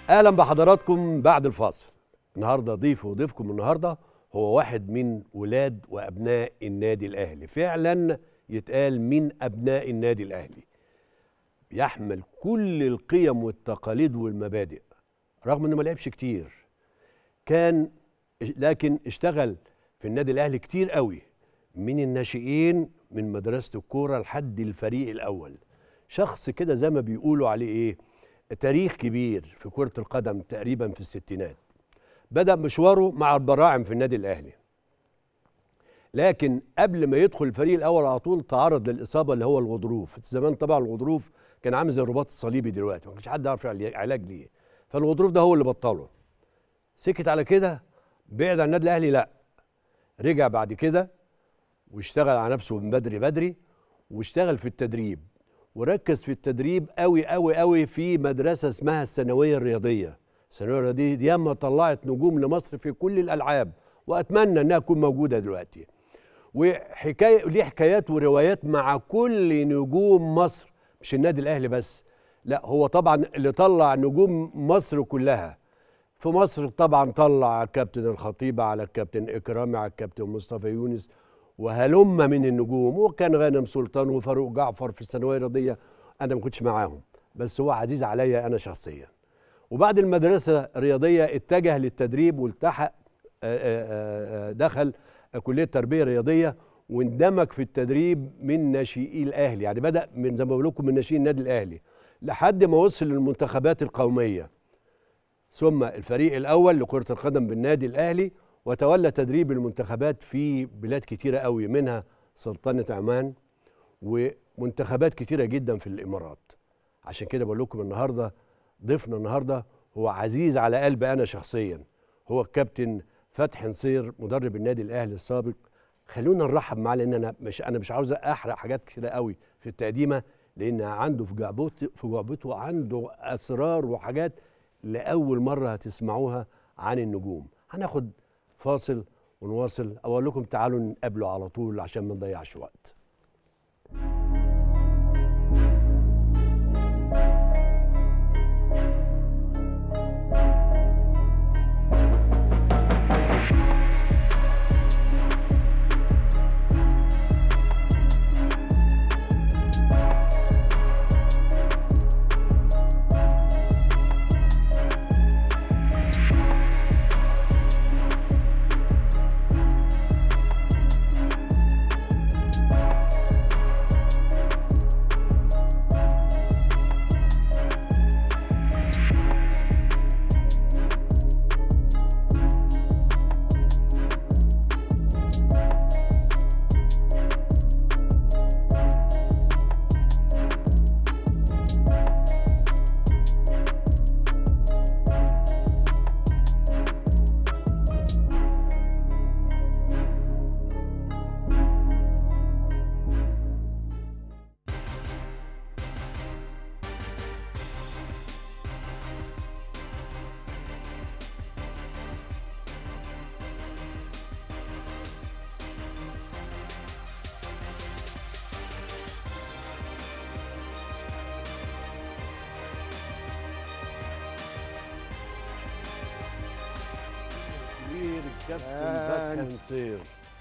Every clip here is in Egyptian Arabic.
اهلا بحضراتكم بعد الفاصل النهارده ضيف وضيفكم النهارده هو واحد من ولاد وابناء النادي الاهلي فعلا يتقال من ابناء النادي الاهلي يحمل كل القيم والتقاليد والمبادئ رغم انه ما لعبش كتير كان لكن اشتغل في النادي الاهلي كتير قوي من الناشئين من مدرسه الكوره لحد الفريق الاول شخص كده زي ما بيقولوا عليه ايه تاريخ كبير في كره القدم تقريبا في الستينات بدا مشواره مع البراعم في النادي الاهلي لكن قبل ما يدخل الفريق الاول على طول تعرض للاصابه اللي هو الغضروف زمان طبعا الغضروف كان عامل زي الرباط الصليبي دلوقتي ما كانش حد يعرف علاج ليه فالغضروف ده هو اللي بطله سكت على كده بعد عن النادي الاهلي لا رجع بعد كده واشتغل على نفسه من بدري بدري واشتغل في التدريب وركز في التدريب قوي قوي قوي في مدرسه اسمها الثانويه الرياضيه الثانويه الرياضيه دي ياما طلعت نجوم لمصر في كل الالعاب واتمنى انها تكون موجوده دلوقتي وحكايه ليه حكايات وروايات مع كل نجوم مصر مش النادي الاهلي بس لا هو طبعا اللي طلع نجوم مصر كلها في مصر طبعا طلع كابتن الخطيب على الكابتن اكرامي على الكابتن مصطفى يونس وهلم من النجوم وكان غانم سلطان وفاروق جعفر في الثانويه الرياضيه انا ما كنتش معاهم بس هو عزيز عليا انا شخصيا وبعد المدرسه الرياضيه اتجه للتدريب والتحق دخل كليه تربيه رياضيه واندمج في التدريب من ناشئي الاهلي يعني بدا من زي ما بقول لكم من ناشئي النادي الاهلي لحد ما وصل للمنتخبات القوميه ثم الفريق الاول لكره القدم بالنادي الاهلي وتولى تدريب المنتخبات في بلاد كتيره قوي منها سلطنه عمان ومنتخبات كتيره جدا في الامارات عشان كده بقول لكم النهارده ضيفنا النهارده هو عزيز على قلبي انا شخصيا هو الكابتن فتحي نصير مدرب النادي الاهلي السابق خلونا نرحب معاه لان انا مش انا مش عاوز احرق حاجات كتيره قوي في التقديمه لان عنده في جعبته في جعبته عنده اسرار وحاجات لاول مره هتسمعوها عن النجوم هناخد فاصل ونواصل اقول لكم تعالوا نقابله على طول عشان ما نضيعش وقت كابتن فتحي نصير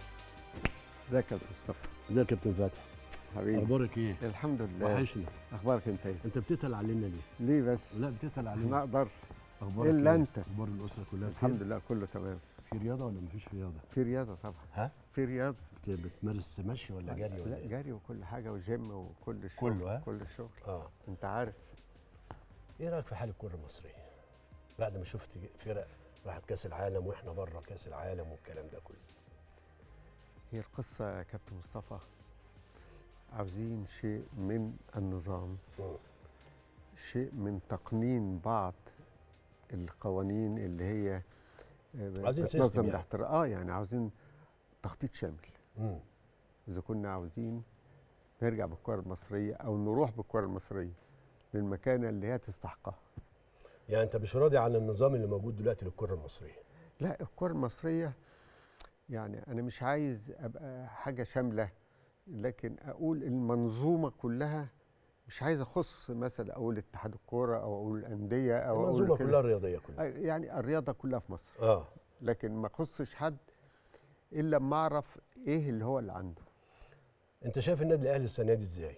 ازيك يا مصطفى ازيك يا كابتن فتحي حبيبي اخبارك ايه الحمد لله وحشنا اخبارك انت ايه انت بتتقل علينا ليه ليه بس لا بتتقل ما علينا اقدر اخبارك إلا إيه؟ أنت. اخبار الاسره كلها بخير؟ الحمد لله كله تمام في رياضه ولا مفيش رياضه في رياضه طبعا ها في رياضه بت- بتمارس مشي ولا جري ولا لا إيه؟ جري وكل حاجه وجيم وكل الشغل كله، ها؟ كل الشغل اه انت عارف ايه رايك في حال الكره المصريه بعد ما شفت فرق راحت كاس العالم واحنا بره كاس العالم والكلام ده كله هي القصه يا كابتن مصطفى عاوزين شيء من النظام مم. شيء من تقنين بعض القوانين اللي هي آه، عاوزين بتنظم سيستم يعني. الاحتراق اه يعني عاوزين تخطيط شامل مم. اذا كنا عاوزين نرجع بالكره المصريه او نروح بالكره المصريه للمكانه اللي هي تستحقها يعني انت مش راضي عن النظام اللي موجود دلوقتي للكره المصريه لا الكره المصريه يعني انا مش عايز ابقى حاجه شامله لكن اقول المنظومه كلها مش عايز اخص مثلا اقول اتحاد الكوره او اقول الانديه او اقول المنظومه كده. كلها الرياضيه كلها يعني الرياضه كلها في مصر اه لكن ما اخصش حد الا لما اعرف ايه اللي هو اللي عنده انت شايف النادي الاهلي السنه دي ازاي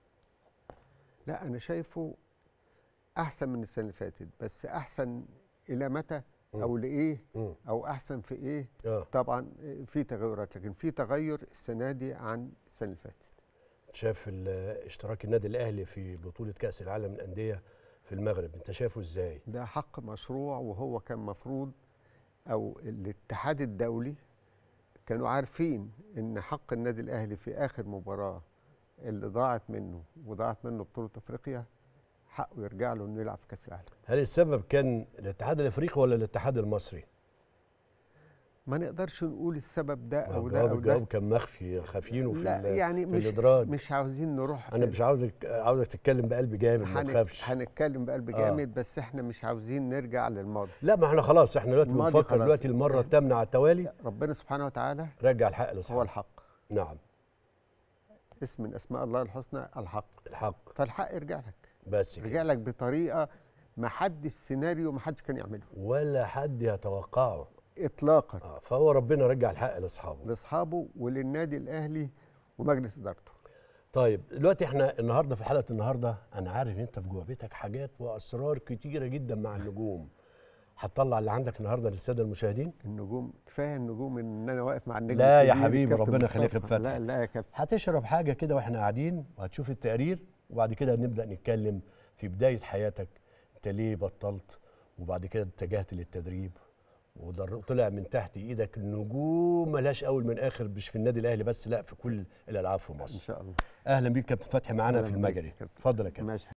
لا انا شايفه احسن من السنه اللي فاتت بس احسن الى متى او لايه مم. او احسن في ايه اه طبعا في تغيرات لكن في تغير السنه دي عن السنه اللي فاتت شايف ال- اشتراك النادي الاهلي في بطوله كاس العالم للانديه في المغرب انت شايفه ازاي ده حق مشروع وهو كان مفروض او الاتحاد الدولي كانوا عارفين ان حق النادي الاهلي في اخر مباراه اللي ضاعت منه وضاعت منه بطوله افريقيا حقه يرجع له انه يلعب في كاس العالم هل السبب كان الاتحاد الافريقي ولا الاتحاد المصري ما نقدرش نقول السبب ده او ده جواب او الجواب ده كان مخفي خافينه في لا ال- يعني في مش الادراج مش عاوزين نروح انا مش عاوزك عاوزك تتكلم بقلب جامد ما هنك- تخافش هنتكلم بقلب آه. جامد بس احنا مش عاوزين نرجع للماضي لا ما احنا خلاص احنا دلوقتي الماضي بنفكر خلاص. دلوقتي المره الثامنه على التوالي ربنا سبحانه وتعالى رجع الحق هو لاصحابه الحق نعم اسم من اسماء الله الحسنى الحق الحق فالحق يرجع لك بس رجع كده لك بطريقه ما حدش سيناريو ما حدش كان يعمله ولا حد يتوقعه اطلاقا اه فهو ربنا رجع الحق لاصحابه لاصحابه وللنادي الاهلي ومجلس ادارته طيب دلوقتي احنا النهارده في حلقه النهارده انا عارف انت في جوابتك حاجات واسرار كتيره جدا مع النجوم هتطلع اللي عندك النهارده للساده المشاهدين النجوم كفايه النجوم ان انا واقف مع النجم لا يا الكبير حبيبي، كابتن ربنا يخليك مصطفى. اتفتح. لا لا يا كابتن هتشرب حاجه كده واحنا قاعدين وهتشوف التقرير وبعد كده نبدا نتكلم في بدايه حياتك انت ليه بطلت وبعد كده اتجهت للتدريب وطلع من تحت ايدك نجوم ملهاش اول من اخر مش في النادي الاهلي بس لا في كل الالعاب في ان مصر شاء الله اهلا بيك كابتن فتحي معانا أهلا في بيك يا المجري كابتن. اتفضل يا كابتن ماشي